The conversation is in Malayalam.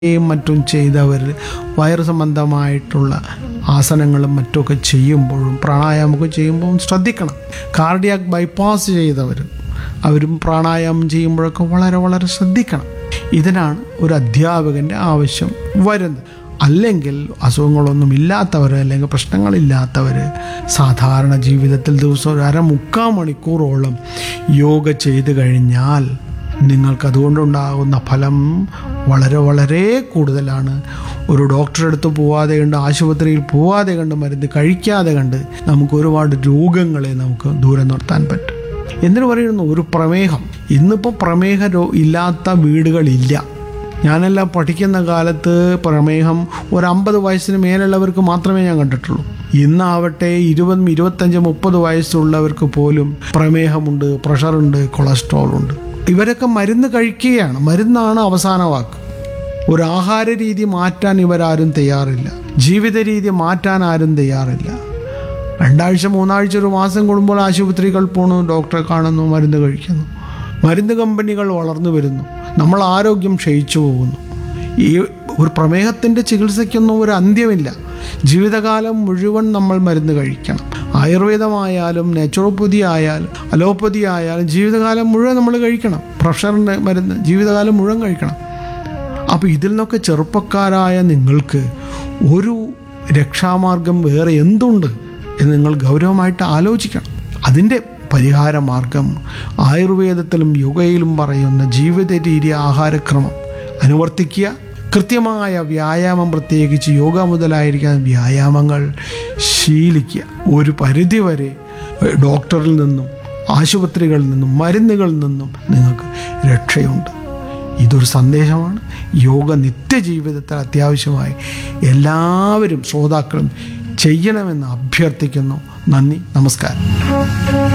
യും മറ്റും ചെയ്തവർ വയറ് സംബന്ധമായിട്ടുള്ള ആസനങ്ങളും മറ്റുമൊക്കെ ചെയ്യുമ്പോഴും പ്രാണായാമമൊക്കെ ചെയ്യുമ്പോഴും ശ്രദ്ധിക്കണം കാർഡിയാക് ബൈപ്പാസ് ചെയ്തവർ അവരും പ്രാണായാമം ചെയ്യുമ്പോഴൊക്കെ വളരെ വളരെ ശ്രദ്ധിക്കണം ഇതിനാണ് ഒരു അധ്യാപകൻ്റെ ആവശ്യം വരുന്നത് അല്ലെങ്കിൽ അസുഖങ്ങളൊന്നും ഇല്ലാത്തവർ അല്ലെങ്കിൽ പ്രശ്നങ്ങളില്ലാത്തവർ സാധാരണ ജീവിതത്തിൽ ദിവസം ഒരു അര മുക്കാൽ മണിക്കൂറോളം യോഗ ചെയ്ത് കഴിഞ്ഞാൽ നിങ്ങൾക്ക് അതുകൊണ്ടുണ്ടാകുന്ന ഫലം വളരെ വളരെ കൂടുതലാണ് ഒരു ഡോക്ടറെ അടുത്ത് പോവാതെ കണ്ട് ആശുപത്രിയിൽ പോവാതെ കണ്ട് മരുന്ന് കഴിക്കാതെ കണ്ട് നമുക്ക് ഒരുപാട് രോഗങ്ങളെ നമുക്ക് ദൂരെ നിർത്താൻ പറ്റും എന്തിനു പറയുന്നു ഒരു പ്രമേഹം ഇന്നിപ്പോൾ പ്രമേഹ രോ ഇല്ലാത്ത വീടുകളില്ല ഞാനെല്ലാം പഠിക്കുന്ന കാലത്ത് പ്രമേഹം ഒരു അമ്പത് വയസ്സിന് മേലുള്ളവർക്ക് മാത്രമേ ഞാൻ കണ്ടിട്ടുള്ളൂ ഇന്നാവട്ടെ ഇരുപതും ഇരുപത്തഞ്ച് മുപ്പത് വയസ്സുള്ളവർക്ക് പോലും പ്രമേഹമുണ്ട് പ്രഷറുണ്ട് കൊളസ്ട്രോൾ ഉണ്ട് ഇവരൊക്കെ മരുന്ന് കഴിക്കുകയാണ് മരുന്നാണ് അവസാന വാക്ക് ഒരു ആഹാര രീതി മാറ്റാൻ ഇവരാരും തയ്യാറില്ല ജീവിത രീതി മാറ്റാൻ ആരും തയ്യാറില്ല രണ്ടാഴ്ച മൂന്നാഴ്ച ഒരു മാസം കൂടുമ്പോൾ ആശുപത്രികൾ പോണു ഡോക്ടറെ കാണുന്നു മരുന്ന് കഴിക്കുന്നു മരുന്ന് കമ്പനികൾ വളർന്നു വരുന്നു നമ്മൾ ആരോഗ്യം ക്ഷയിച്ചു പോകുന്നു ഈ ഒരു പ്രമേഹത്തിൻ്റെ ചികിത്സയ്ക്കൊന്നും ഒരു അന്ത്യമില്ല ജീവിതകാലം മുഴുവൻ നമ്മൾ മരുന്ന് കഴിക്കണം ആയുർവേദമായാലും നാച്ചുറോപ്പതി ആയാലും അലോപ്പതി ആയാലും ജീവിതകാലം മുഴുവൻ നമ്മൾ കഴിക്കണം പ്രഷറിൻ്റെ മരുന്ന് ജീവിതകാലം മുഴുവൻ കഴിക്കണം അപ്പോൾ ഇതിൽ നിന്നൊക്കെ ചെറുപ്പക്കാരായ നിങ്ങൾക്ക് ഒരു രക്ഷാമാർഗം വേറെ എന്തുണ്ട് എന്ന് നിങ്ങൾ ഗൗരവമായിട്ട് ആലോചിക്കണം അതിൻ്റെ പരിഹാര മാർഗം ആയുർവേദത്തിലും യോഗയിലും പറയുന്ന ജീവിത രീതി ആഹാരക്രമം അനുവർത്തിക്കുക കൃത്യമായ വ്യായാമം പ്രത്യേകിച്ച് യോഗ മുതലായിരിക്കുന്ന വ്യായാമങ്ങൾ ശീലിക്കുക ഒരു പരിധിവരെ ഏഹ്, ഡോക്ടറിൽ നിന്നും ആശുപത്രികളിൽ നിന്നും മരുന്നുകളിൽ നിന്നും നിങ്ങൾക്ക് രക്ഷയുണ്ട് ഇതൊരു സന്ദേശമാണ് യോഗ നിത്യജീവിതത്തിൽ അത്യാവശ്യമായി എല്ലാവരും ശ്രോതാക്കളും ചെയ്യണമെന്ന് അഭ്യർത്ഥിക്കുന്നു നന്ദി നമസ്കാരം